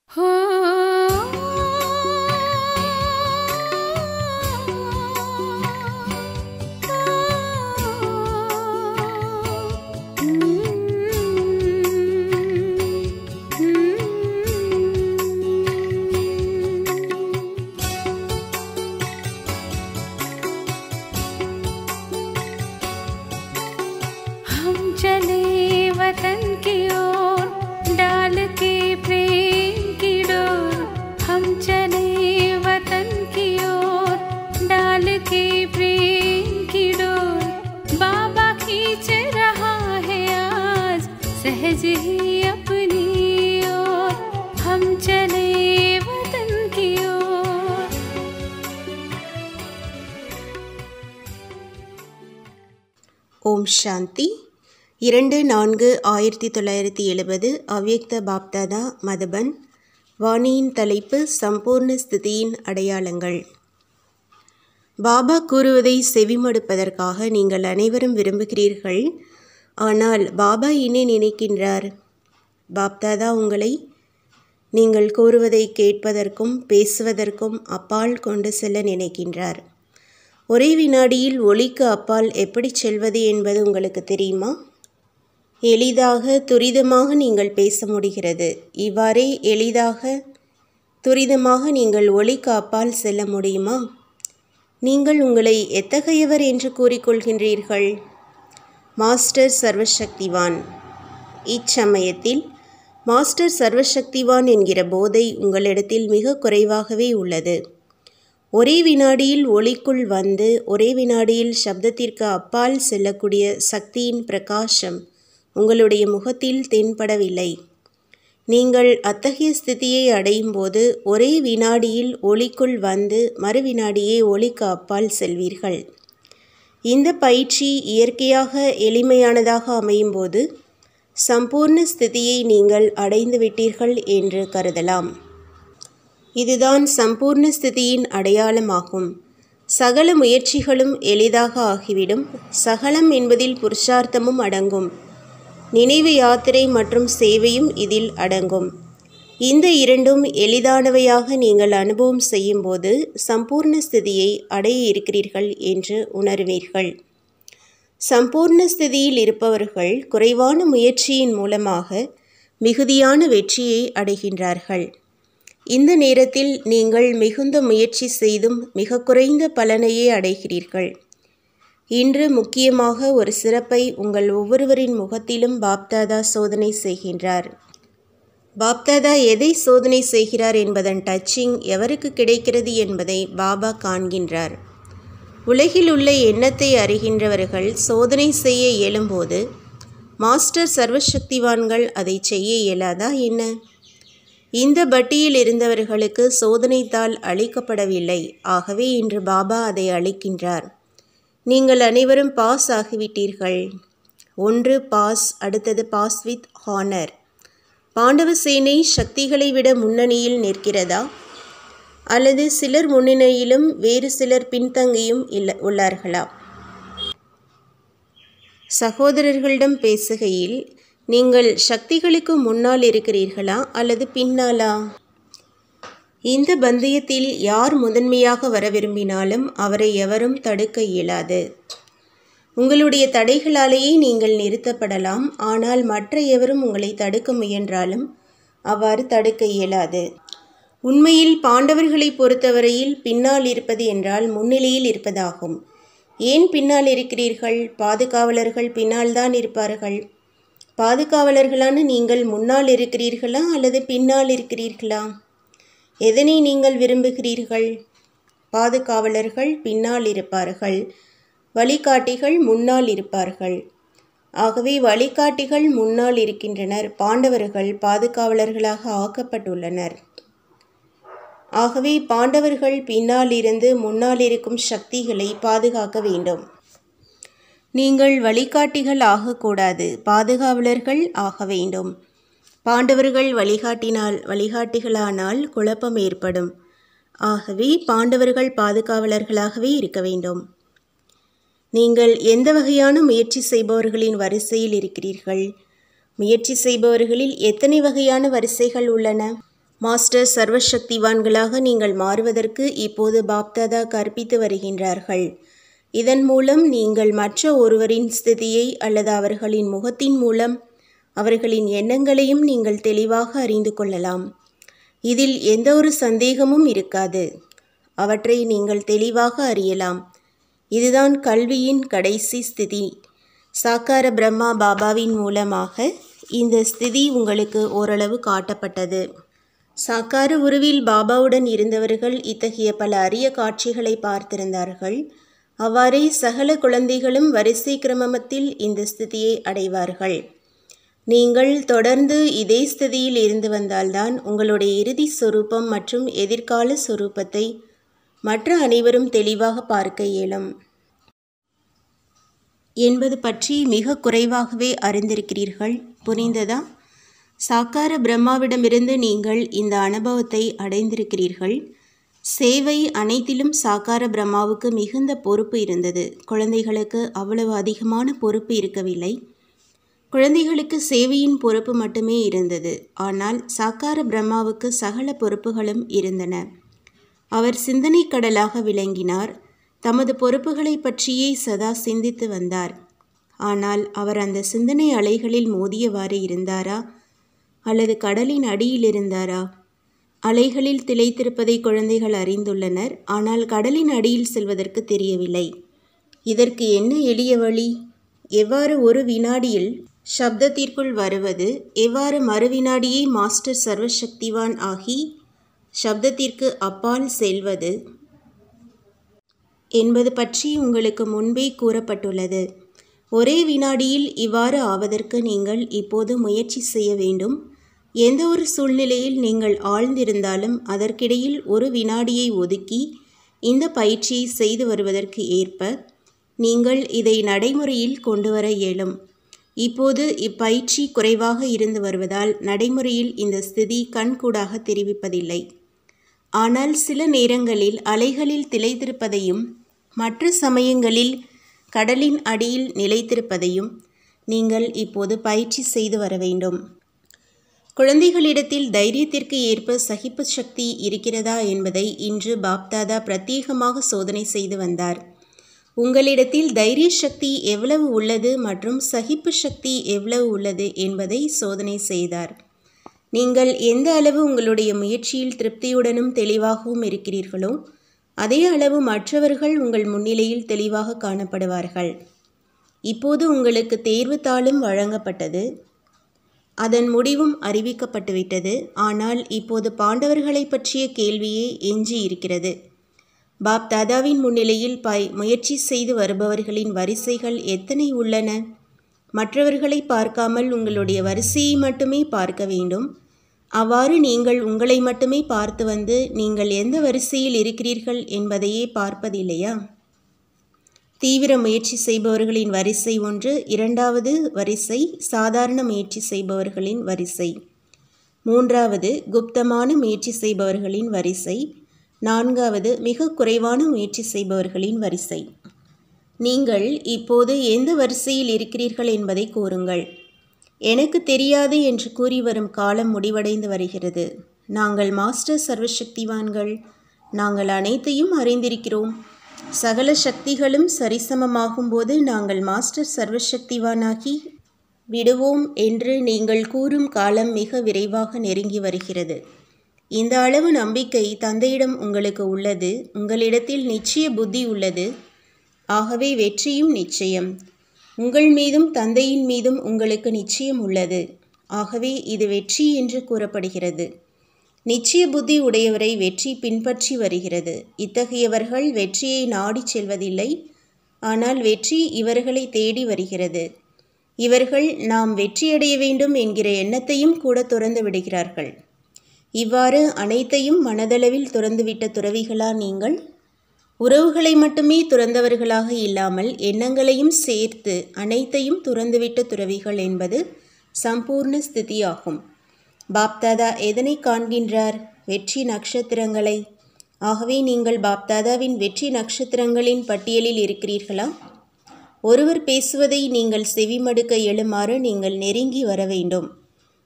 हम चले वतन की ओर डाल के प्रेम की डोर हम चले वतन की ओर डाल के प्रेम की डोर बाबा खींच रहा है आज सहज ही अपनी ओर हम चले वतन की ओर ஓம் சாந்தி இரண்டு நான்கு ஆயிரத்தி தொள்ளாயிரத்தி எழுபது அவ்யக்த பாப்தாதா மதபன் வாணியின் தலைப்பு சம்பூர்ண ஸ்திதியின் அடையாளங்கள் பாபா கூறுவதை செவிமடுப்பதற்காக நீங்கள் அனைவரும் விரும்புகிறீர்கள் ஆனால் பாபா என்ன நினைக்கின்றார் பாப்தாதா உங்களை நீங்கள் கூறுவதை கேட்பதற்கும் பேசுவதற்கும் அப்பால் கொண்டு செல்ல நினைக்கின்றார் ஒரே வினாடியில் ஒளிக்கு அப்பால் எப்படி செல்வது என்பது உங்களுக்கு தெரியுமா எளிதாக துரிதமாக நீங்கள் பேச முடிகிறது இவ்வாறே எளிதாக துரிதமாக நீங்கள் ஒளிக்கு அப்பால் செல்ல முடியுமா நீங்கள் உங்களை எத்தகையவர் என்று கூறிக்கொள்கின்றீர்கள் மாஸ்டர் சர்வசக்திவான் இச்சமயத்தில் மாஸ்டர் சர்வசக்திவான் என்கிற போதை உங்களிடத்தில் மிக குறைவாகவே உள்ளது ஒரே வினாடியில் ஒளிக்குள் வந்து ஒரே வினாடியில் சப்தத்திற்கு அப்பால் செல்லக்கூடிய சக்தியின் பிரகாசம் உங்களுடைய முகத்தில் தென்படவில்லை நீங்கள் அத்தகைய ஸ்திதியை அடையும் போது ஒரே வினாடியில் ஒளிக்குள் வந்து மறு வினாடியே ஒளிக்கு அப்பால் செல்வீர்கள் இந்த பயிற்சி இயற்கையாக எளிமையானதாக அமையும் போது சம்பூர்ண ஸ்திதியை நீங்கள் அடைந்து விட்டீர்கள் என்று கருதலாம் இதுதான் சம்பூர்ண ஸ்திதியின் அடையாளமாகும் சகல முயற்சிகளும் எளிதாக ஆகிவிடும் சகலம் என்பதில் புருஷார்த்தமும் அடங்கும் நினைவு யாத்திரை மற்றும் சேவையும் இதில் அடங்கும் இந்த இரண்டும் எளிதானவையாக நீங்கள் அனுபவம் செய்யும்போது சம்பூர்ண ஸ்திதியை அடைய இருக்கிறீர்கள் என்று உணர்வீர்கள் சம்பூர்ண ஸ்திதியில் இருப்பவர்கள் குறைவான முயற்சியின் மூலமாக மிகுதியான வெற்றியை அடைகின்றார்கள் இந்த நேரத்தில் நீங்கள் மிகுந்த முயற்சி செய்தும் மிக குறைந்த பலனையே அடைகிறீர்கள் இன்று முக்கியமாக ஒரு சிறப்பை உங்கள் ஒவ்வொருவரின் முகத்திலும் பாப்தாதா சோதனை செய்கின்றார் பாப்தாதா எதை சோதனை செய்கிறார் என்பதன் டச்சிங் எவருக்கு கிடைக்கிறது என்பதை பாபா காண்கின்றார் உலகில் உள்ள எண்ணத்தை அறிகின்றவர்கள் சோதனை செய்ய இயலும்போது மாஸ்டர் சர்வசக்திவான்கள் அதை செய்ய இயலாதா என்ன இந்த பட்டியில் இருந்தவர்களுக்கு சோதனைத்தால் அளிக்கப்படவில்லை ஆகவே இன்று பாபா அதை அளிக்கின்றார் நீங்கள் அனைவரும் பாஸ் ஆகிவிட்டீர்கள் ஒன்று பாஸ் அடுத்தது பாஸ் வித் ஹானர் பாண்டவ சேனை சக்திகளை விட முன்னணியில் நிற்கிறதா அல்லது சிலர் முன்னணியிலும் வேறு சிலர் பின்தங்கியும் இல்ல உள்ளார்களா சகோதரர்களிடம் பேசுகையில் நீங்கள் சக்திகளுக்கு முன்னால் இருக்கிறீர்களா அல்லது பின்னாலா இந்த பந்தயத்தில் யார் முதன்மையாக வர விரும்பினாலும் அவரை எவரும் தடுக்க இயலாது உங்களுடைய தடைகளாலேயே நீங்கள் நிறுத்தப்படலாம் ஆனால் மற்ற எவரும் உங்களை தடுக்க முயன்றாலும் அவ்வாறு தடுக்க இயலாது உண்மையில் பாண்டவர்களை பொறுத்தவரையில் பின்னால் இருப்பது என்றால் முன்னிலையில் இருப்பதாகும் ஏன் பின்னால் இருக்கிறீர்கள் பாதுகாவலர்கள் பின்னால் தான் இருப்பார்கள் பாதுகாவலர்களான நீங்கள் முன்னால் இருக்கிறீர்களா அல்லது பின்னால் இருக்கிறீர்களா எதனை நீங்கள் விரும்புகிறீர்கள் பாதுகாவலர்கள் பின்னால் இருப்பார்கள் வழிகாட்டிகள் முன்னால் இருப்பார்கள் ஆகவே வழிகாட்டிகள் முன்னால் இருக்கின்றனர் பாண்டவர்கள் பாதுகாவலர்களாக ஆக்கப்பட்டுள்ளனர் ஆகவே பாண்டவர்கள் பின்னால் இருந்து முன்னால் இருக்கும் சக்திகளை பாதுகாக்க வேண்டும் நீங்கள் வழிகாட்டிகள் ஆகக்கூடாது பாதுகாவலர்கள் ஆக வேண்டும் பாண்டவர்கள் வழிகாட்டினால் வழிகாட்டிகளானால் குழப்பம் ஏற்படும் ஆகவே பாண்டவர்கள் பாதுகாவலர்களாகவே இருக்க வேண்டும் நீங்கள் எந்த வகையான முயற்சி செய்பவர்களின் வரிசையில் இருக்கிறீர்கள் முயற்சி செய்பவர்களில் எத்தனை வகையான வரிசைகள் உள்ளன மாஸ்டர் சர்வசக்திவான்களாக நீங்கள் மாறுவதற்கு இப்போது பாப்தாதா கற்பித்து வருகின்றார்கள் இதன் மூலம் நீங்கள் மற்ற ஒருவரின் ஸ்திதியை அல்லது அவர்களின் முகத்தின் மூலம் அவர்களின் எண்ணங்களையும் நீங்கள் தெளிவாக அறிந்து கொள்ளலாம் இதில் எந்த ஒரு சந்தேகமும் இருக்காது அவற்றை நீங்கள் தெளிவாக அறியலாம் இதுதான் கல்வியின் கடைசி ஸ்திதி சாக்கார பிரம்மா பாபாவின் மூலமாக இந்த ஸ்திதி உங்களுக்கு ஓரளவு காட்டப்பட்டது சாக்கார உருவில் பாபாவுடன் இருந்தவர்கள் இத்தகைய பல அரிய காட்சிகளை பார்த்திருந்தார்கள் அவ்வாறே சகல குழந்தைகளும் வரிசை கிரமத்தில் இந்த ஸ்திதியை அடைவார்கள் நீங்கள் தொடர்ந்து இதே ஸ்திதியில் இருந்து வந்தால்தான் உங்களுடைய இறுதி சொரூபம் மற்றும் எதிர்கால சொரூபத்தை மற்ற அனைவரும் தெளிவாக பார்க்க இயலும் என்பது பற்றி மிக குறைவாகவே அறிந்திருக்கிறீர்கள் புரிந்ததா சாக்கார பிரம்மாவிடமிருந்து நீங்கள் இந்த அனுபவத்தை அடைந்திருக்கிறீர்கள் சேவை அனைத்திலும் சாக்கார பிரம்மாவுக்கு மிகுந்த பொறுப்பு இருந்தது குழந்தைகளுக்கு அவ்வளவு அதிகமான பொறுப்பு இருக்கவில்லை குழந்தைகளுக்கு சேவையின் பொறுப்பு மட்டுமே இருந்தது ஆனால் சாக்கார பிரம்மாவுக்கு சகல பொறுப்புகளும் இருந்தன அவர் சிந்தனை கடலாக விளங்கினார் தமது பொறுப்புகளை பற்றியே சதா சிந்தித்து வந்தார் ஆனால் அவர் அந்த சிந்தனை அலைகளில் மோதியவாறு இருந்தாரா அல்லது கடலின் அடியில் இருந்தாரா அலைகளில் திளைத்திருப்பதை குழந்தைகள் அறிந்துள்ளனர் ஆனால் கடலின் அடியில் செல்வதற்கு தெரியவில்லை இதற்கு என்ன எளிய வழி எவ்வாறு ஒரு வினாடியில் சப்தத்திற்குள் வருவது எவ்வாறு மறு வினாடியே மாஸ்டர் சர்வசக்திவான் ஆகி சப்தத்திற்கு அப்பால் செல்வது என்பது பற்றி உங்களுக்கு முன்பே கூறப்பட்டுள்ளது ஒரே வினாடியில் இவ்வாறு ஆவதற்கு நீங்கள் இப்போது முயற்சி செய்ய வேண்டும் எந்த ஒரு சூழ்நிலையில் நீங்கள் ஆழ்ந்திருந்தாலும் அதற்கிடையில் ஒரு வினாடியை ஒதுக்கி இந்த பயிற்சியை செய்து வருவதற்கு ஏற்ப நீங்கள் இதை நடைமுறையில் கொண்டு வர இயலும் இப்போது இப்பயிற்சி குறைவாக இருந்து வருவதால் நடைமுறையில் இந்த ஸ்திதி கண்கூடாக தெரிவிப்பதில்லை ஆனால் சில நேரங்களில் அலைகளில் திளைத்திருப்பதையும் மற்ற சமயங்களில் கடலின் அடியில் நிலைத்திருப்பதையும் நீங்கள் இப்போது பயிற்சி செய்து வர வேண்டும் குழந்தைகளிடத்தில் தைரியத்திற்கு ஏற்ப சகிப்பு சக்தி இருக்கிறதா என்பதை இன்று பாப்தாதா பிரத்யேகமாக சோதனை செய்து வந்தார் உங்களிடத்தில் தைரிய சக்தி எவ்வளவு உள்ளது மற்றும் சகிப்பு சக்தி எவ்வளவு உள்ளது என்பதை சோதனை செய்தார் நீங்கள் எந்த அளவு உங்களுடைய முயற்சியில் திருப்தியுடனும் தெளிவாகவும் இருக்கிறீர்களோ அதே அளவு மற்றவர்கள் உங்கள் முன்னிலையில் தெளிவாக காணப்படுவார்கள் இப்போது உங்களுக்கு தேர்வு தாளும் வழங்கப்பட்டது அதன் முடிவும் அறிவிக்கப்பட்டுவிட்டது ஆனால் இப்போது பாண்டவர்களை பற்றிய கேள்வியே எஞ்சி இருக்கிறது பாப் தாதாவின் முன்னிலையில் பை முயற்சி செய்து வருபவர்களின் வரிசைகள் எத்தனை உள்ளன மற்றவர்களை பார்க்காமல் உங்களுடைய வரிசையை மட்டுமே பார்க்க வேண்டும் அவ்வாறு நீங்கள் உங்களை மட்டுமே பார்த்து வந்து நீங்கள் எந்த வரிசையில் இருக்கிறீர்கள் என்பதையே பார்ப்பதில்லையா தீவிர முயற்சி செய்பவர்களின் வரிசை ஒன்று இரண்டாவது வரிசை சாதாரண முயற்சி செய்பவர்களின் வரிசை மூன்றாவது குப்தமான முயற்சி செய்பவர்களின் வரிசை நான்காவது மிக குறைவான முயற்சி செய்பவர்களின் வரிசை நீங்கள் இப்போது எந்த வரிசையில் இருக்கிறீர்கள் என்பதை கூறுங்கள் எனக்கு தெரியாது என்று கூறி வரும் காலம் முடிவடைந்து வருகிறது நாங்கள் மாஸ்டர் சர்வசக்திவான்கள் நாங்கள் அனைத்தையும் அறிந்திருக்கிறோம் சகல சக்திகளும் சரிசமமாகும்போது நாங்கள் மாஸ்டர் சர்வசக்திவானாகி விடுவோம் என்று நீங்கள் கூறும் காலம் மிக விரைவாக நெருங்கி வருகிறது இந்த அளவு நம்பிக்கை தந்தையிடம் உங்களுக்கு உள்ளது உங்களிடத்தில் நிச்சய புத்தி உள்ளது ஆகவே வெற்றியும் நிச்சயம் உங்கள் மீதும் தந்தையின் மீதும் உங்களுக்கு நிச்சயம் உள்ளது ஆகவே இது வெற்றி என்று கூறப்படுகிறது நிச்சய புத்தி உடையவரை வெற்றி பின்பற்றி வருகிறது இத்தகையவர்கள் வெற்றியை நாடிச் செல்வதில்லை ஆனால் வெற்றி இவர்களை தேடி வருகிறது இவர்கள் நாம் வெற்றியடைய வேண்டும் என்கிற எண்ணத்தையும் கூட துறந்து விடுகிறார்கள் இவ்வாறு அனைத்தையும் மனதளவில் துறந்துவிட்ட துறவிகளா நீங்கள் உறவுகளை மட்டுமே துறந்தவர்களாக இல்லாமல் எண்ணங்களையும் சேர்த்து அனைத்தையும் துறந்துவிட்ட துறவிகள் என்பது சம்பூர்ண ஸ்திதியாகும் பாப்தாதா எதனை காண்கின்றார் வெற்றி நட்சத்திரங்களை ஆகவே நீங்கள் பாப்தாதாவின் வெற்றி நட்சத்திரங்களின் பட்டியலில் இருக்கிறீர்களா ஒருவர் பேசுவதை நீங்கள் செவிமடுக்க எழுமாறு நீங்கள் நெருங்கி வர வேண்டும்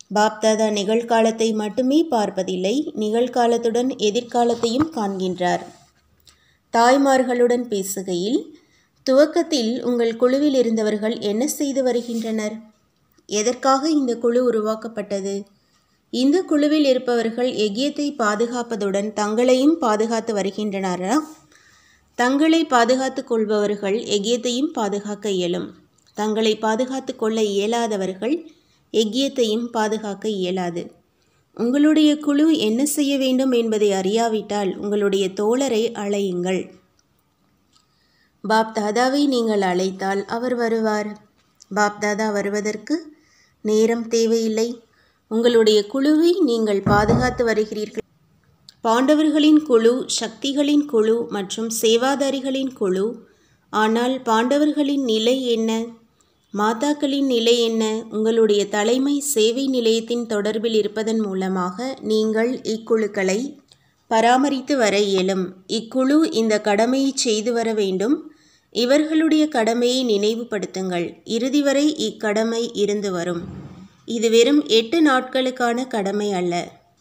பாப்தாதா நிகழ்காலத்தை மட்டுமே பார்ப்பதில்லை நிகழ்காலத்துடன் எதிர்காலத்தையும் காண்கின்றார் தாய்மார்களுடன் பேசுகையில் துவக்கத்தில் உங்கள் குழுவில் இருந்தவர்கள் என்ன செய்து வருகின்றனர் எதற்காக இந்த குழு உருவாக்கப்பட்டது இந்த குழுவில் இருப்பவர்கள் எகியத்தை பாதுகாப்பதுடன் தங்களையும் பாதுகாத்து வருகின்றனரா தங்களை பாதுகாத்துக் கொள்பவர்கள் எகியத்தையும் பாதுகாக்க இயலும் தங்களை பாதுகாத்து கொள்ள இயலாதவர்கள் எக்கியத்தையும் பாதுகாக்க இயலாது உங்களுடைய குழு என்ன செய்ய வேண்டும் என்பதை அறியாவிட்டால் உங்களுடைய தோழரை அழையுங்கள் பாப் தாதாவை நீங்கள் அழைத்தால் அவர் வருவார் பாப் தாதா வருவதற்கு நேரம் தேவையில்லை உங்களுடைய குழுவை நீங்கள் பாதுகாத்து வருகிறீர்கள் பாண்டவர்களின் குழு சக்திகளின் குழு மற்றும் சேவாதாரிகளின் குழு ஆனால் பாண்டவர்களின் நிலை என்ன மாதாக்களின் நிலை என்ன உங்களுடைய தலைமை சேவை நிலையத்தின் தொடர்பில் இருப்பதன் மூலமாக நீங்கள் இக்குழுக்களை பராமரித்து வர இயலும் இக்குழு இந்த கடமையை செய்து வர வேண்டும் இவர்களுடைய கடமையை நினைவுபடுத்துங்கள் இறுதி வரை இக்கடமை இருந்து வரும் இது வெறும் எட்டு நாட்களுக்கான கடமை அல்ல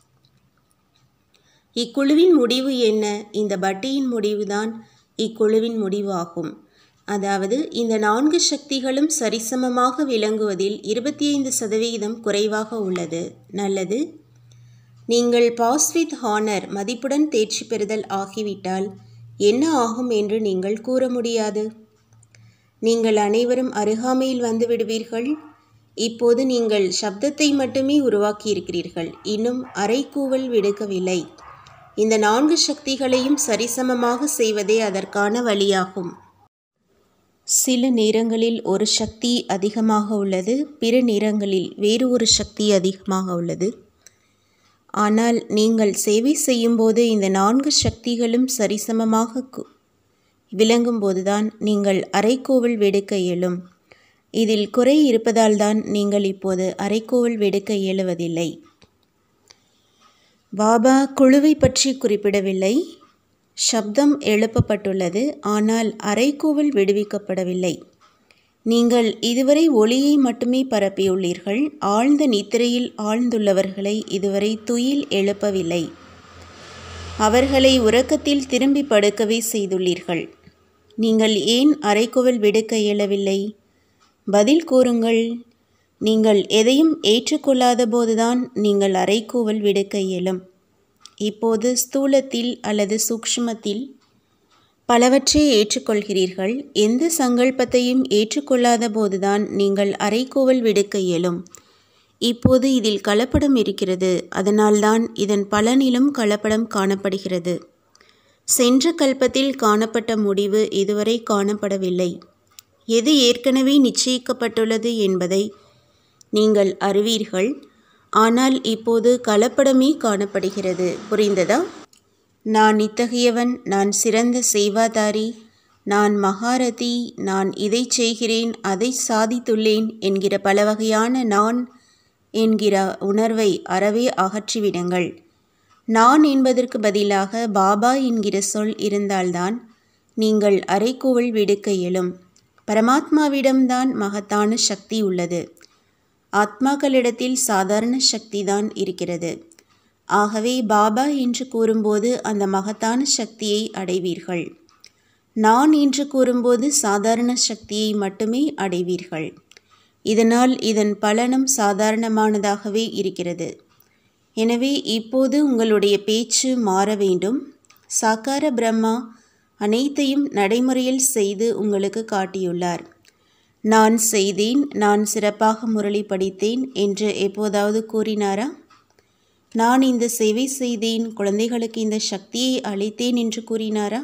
இக்குழுவின் முடிவு என்ன இந்த பட்டியின் முடிவுதான் இக்குழுவின் முடிவு ஆகும் அதாவது இந்த நான்கு சக்திகளும் சரிசமமாக விளங்குவதில் இருபத்தி ஐந்து சதவிகிதம் குறைவாக உள்ளது நல்லது நீங்கள் பாஸ் வித் ஹானர் மதிப்புடன் தேர்ச்சி பெறுதல் ஆகிவிட்டால் என்ன ஆகும் என்று நீங்கள் கூற முடியாது நீங்கள் அனைவரும் அருகாமையில் வந்து விடுவீர்கள் இப்போது நீங்கள் சப்தத்தை மட்டுமே உருவாக்கியிருக்கிறீர்கள் இன்னும் அரைக்கூவல் விடுக்கவில்லை இந்த நான்கு சக்திகளையும் சரிசமமாக செய்வதே அதற்கான வழியாகும் சில நேரங்களில் ஒரு சக்தி அதிகமாக உள்ளது பிற நேரங்களில் வேறு ஒரு சக்தி அதிகமாக உள்ளது ஆனால் நீங்கள் சேவை செய்யும்போது இந்த நான்கு சக்திகளும் சரிசமமாக கு- விளங்கும்போதுதான் நீங்கள் அரைக்கோவில் வெடுக்க இயலும் இதில் குறை இருப்பதால் தான் நீங்கள் இப்போது அரைக்கோவில் வெடுக்க இயலுவதில்லை பாபா குழுவை பற்றி குறிப்பிடவில்லை சப்தம் எழுப்பப்பட்டுள்ளது ஆனால் அரைக்கோவில் விடுவிக்கப்படவில்லை நீங்கள் இதுவரை ஒளியை மட்டுமே பரப்பியுள்ளீர்கள் ஆழ்ந்த நித்திரையில் ஆழ்ந்துள்ளவர்களை இதுவரை துயில் எழுப்பவில்லை அவர்களை உறக்கத்தில் திரும்பி படுக்கவே செய்துள்ளீர்கள் நீங்கள் ஏன் அரைக்கோவில் விடுக்க இயலவில்லை பதில் கூறுங்கள் நீங்கள் எதையும் ஏற்றுக்கொள்ளாத போதுதான் நீங்கள் அரைக்கூவல் விடுக்க இயலும் இப்போது ஸ்தூலத்தில் அல்லது சூக்ஷ்மத்தில் பலவற்றை ஏற்றுக்கொள்கிறீர்கள் எந்த சங்கல்பத்தையும் ஏற்றுக்கொள்ளாத போதுதான் நீங்கள் அரைக்கூவல் விடுக்க இயலும் இப்போது இதில் கலப்படம் இருக்கிறது அதனால்தான் இதன் பலனிலும் கலப்படம் காணப்படுகிறது சென்ற கல்பத்தில் காணப்பட்ட முடிவு இதுவரை காணப்படவில்லை எது ஏற்கனவே நிச்சயிக்கப்பட்டுள்ளது என்பதை நீங்கள் அறிவீர்கள் ஆனால் இப்போது கலப்படமே காணப்படுகிறது புரிந்ததா நான் இத்தகையவன் நான் சிறந்த செய்வாதாரி நான் மகாரதி நான் இதை செய்கிறேன் அதை சாதித்துள்ளேன் என்கிற பல வகையான நான் என்கிற உணர்வை அறவே அகற்றிவிடுங்கள் நான் என்பதற்கு பதிலாக பாபா என்கிற சொல் இருந்தால்தான் நீங்கள் அரைக்கூவல் விடுக்க இயலும் பரமாத்மாவிடம்தான் மகத்தான சக்தி உள்ளது ஆத்மாக்களிடத்தில் சாதாரண சக்திதான் இருக்கிறது ஆகவே பாபா என்று கூறும்போது அந்த மகத்தான சக்தியை அடைவீர்கள் நான் என்று கூறும்போது சாதாரண சக்தியை மட்டுமே அடைவீர்கள் இதனால் இதன் பலனும் சாதாரணமானதாகவே இருக்கிறது எனவே இப்போது உங்களுடைய பேச்சு மாற வேண்டும் சாக்கார பிரம்மா அனைத்தையும் நடைமுறையில் செய்து உங்களுக்கு காட்டியுள்ளார் நான் செய்தேன் நான் சிறப்பாக முரளி படித்தேன் என்று எப்போதாவது கூறினாரா நான் இந்த சேவை செய்தேன் குழந்தைகளுக்கு இந்த சக்தியை அளித்தேன் என்று கூறினாரா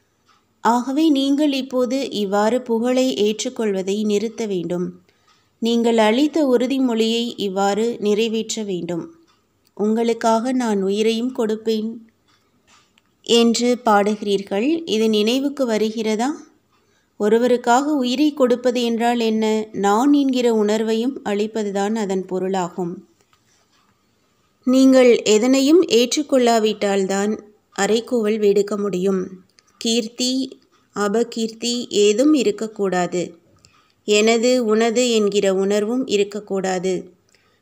ஆகவே நீங்கள் இப்போது இவ்வாறு புகழை ஏற்றுக்கொள்வதை நிறுத்த வேண்டும் நீங்கள் அளித்த உறுதிமொழியை இவ்வாறு நிறைவேற்ற வேண்டும் உங்களுக்காக நான் உயிரையும் கொடுப்பேன் என்று பாடுகிறீர்கள் இது நினைவுக்கு வருகிறதா ஒருவருக்காக உயிரை கொடுப்பது என்றால் என்ன நான் என்கிற உணர்வையும் அளிப்பதுதான் அதன் பொருளாகும் நீங்கள் எதனையும் ஏற்றுக்கொள்ளாவிட்டால்தான் அரைக்கூவல் வெடுக்க முடியும் கீர்த்தி அபகீர்த்தி ஏதும் இருக்கக்கூடாது எனது உனது என்கிற உணர்வும் இருக்கக்கூடாது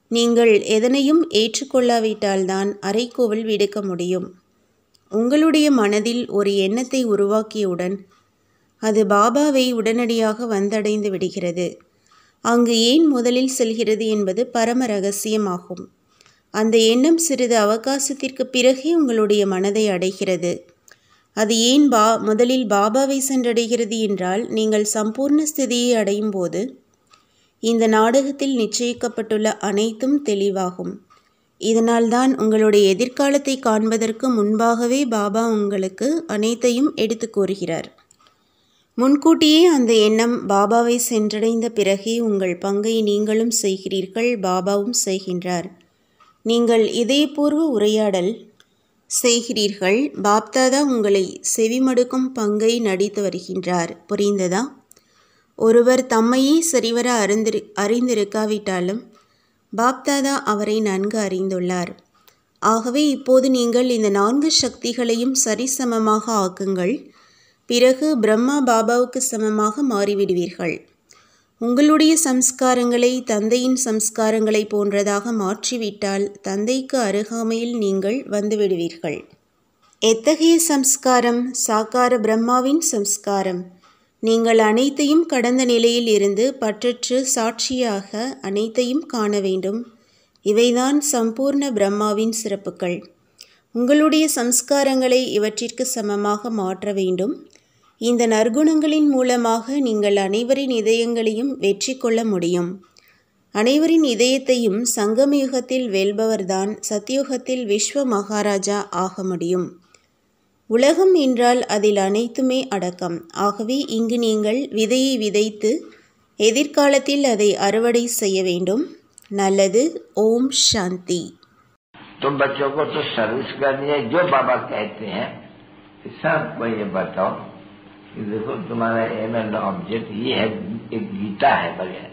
நீங்கள் எதனையும் ஏற்றுக்கொள்ளாவிட்டால்தான் அறைகூவல் விடுக்க முடியும் உங்களுடைய மனதில் ஒரு எண்ணத்தை உருவாக்கியவுடன் அது பாபாவை உடனடியாக வந்தடைந்து விடுகிறது அங்கு ஏன் முதலில் செல்கிறது என்பது பரம ரகசியமாகும் அந்த எண்ணம் சிறிது அவகாசத்திற்கு பிறகே உங்களுடைய மனதை அடைகிறது அது ஏன் பா முதலில் பாபாவை சென்றடைகிறது என்றால் நீங்கள் சம்பூர்ண ஸ்திதியை அடையும் போது இந்த நாடகத்தில் நிச்சயிக்கப்பட்டுள்ள அனைத்தும் தெளிவாகும் இதனால்தான் உங்களுடைய எதிர்காலத்தை காண்பதற்கு முன்பாகவே பாபா உங்களுக்கு அனைத்தையும் எடுத்து கூறுகிறார் முன்கூட்டியே அந்த எண்ணம் பாபாவை சென்றடைந்த பிறகே உங்கள் பங்கை நீங்களும் செய்கிறீர்கள் பாபாவும் செய்கின்றார் நீங்கள் இதயபூர்வ உரையாடல் செய்கிறீர்கள் பாப்தாதா உங்களை செவிமடுக்கும் பங்கை நடித்து வருகின்றார் புரிந்ததா ஒருவர் தம்மையே சரிவர அறிந்திரு அறிந்திருக்காவிட்டாலும் பாப்தாதா அவரை நன்கு அறிந்துள்ளார் ஆகவே இப்போது நீங்கள் இந்த நான்கு சக்திகளையும் சரிசமமாக ஆக்குங்கள் பிறகு பிரம்மா பாபாவுக்கு சமமாக மாறிவிடுவீர்கள் உங்களுடைய சம்ஸ்காரங்களை தந்தையின் சம்ஸ்காரங்களை போன்றதாக மாற்றிவிட்டால் தந்தைக்கு அருகாமையில் நீங்கள் வந்துவிடுவீர்கள் எத்தகைய சம்ஸ்காரம் சாக்கார பிரம்மாவின் சம்ஸ்காரம் நீங்கள் அனைத்தையும் கடந்த நிலையில் இருந்து பற்றற்று சாட்சியாக அனைத்தையும் காண வேண்டும் இவைதான் சம்பூர்ண பிரம்மாவின் சிறப்புகள் உங்களுடைய சம்ஸ்காரங்களை இவற்றிற்கு சமமாக மாற்ற வேண்டும் இந்த நற்குணங்களின் மூலமாக நீங்கள் அனைவரின் இதயங்களையும் வெற்றி கொள்ள முடியும் அனைவரின் இதயத்தையும் சங்கமயுகத்தில் வெல்பவர்தான் சத்தியுகத்தில் விஸ்வ மகாராஜா ஆக முடியும் உலகம் என்றால் அதில் அனைத்துமே அடக்கம் ஆகவே இங்கு நீங்கள் விதையை விதைத்து எதிர்காலத்தில் அதை அறுவடை செய்ய வேண்டும் நல்லது ஓம் சாந்தி तुम बच्चों को तो सर्विस करनी है जो बाबा कहते हैं कि सबको ये बताओ कि देखो तुम्हारा एम एंड ऑब्जेक्ट ये है एक गीता है बगैर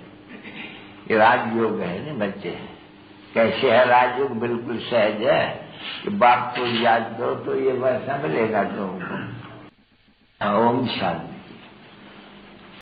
ये राजयोग है ना बच्चे कैसे है राजयोग बिल्कुल सहज है कि बाप को याद करो तो ये वैसा मिलेगा तुमको ओम शांति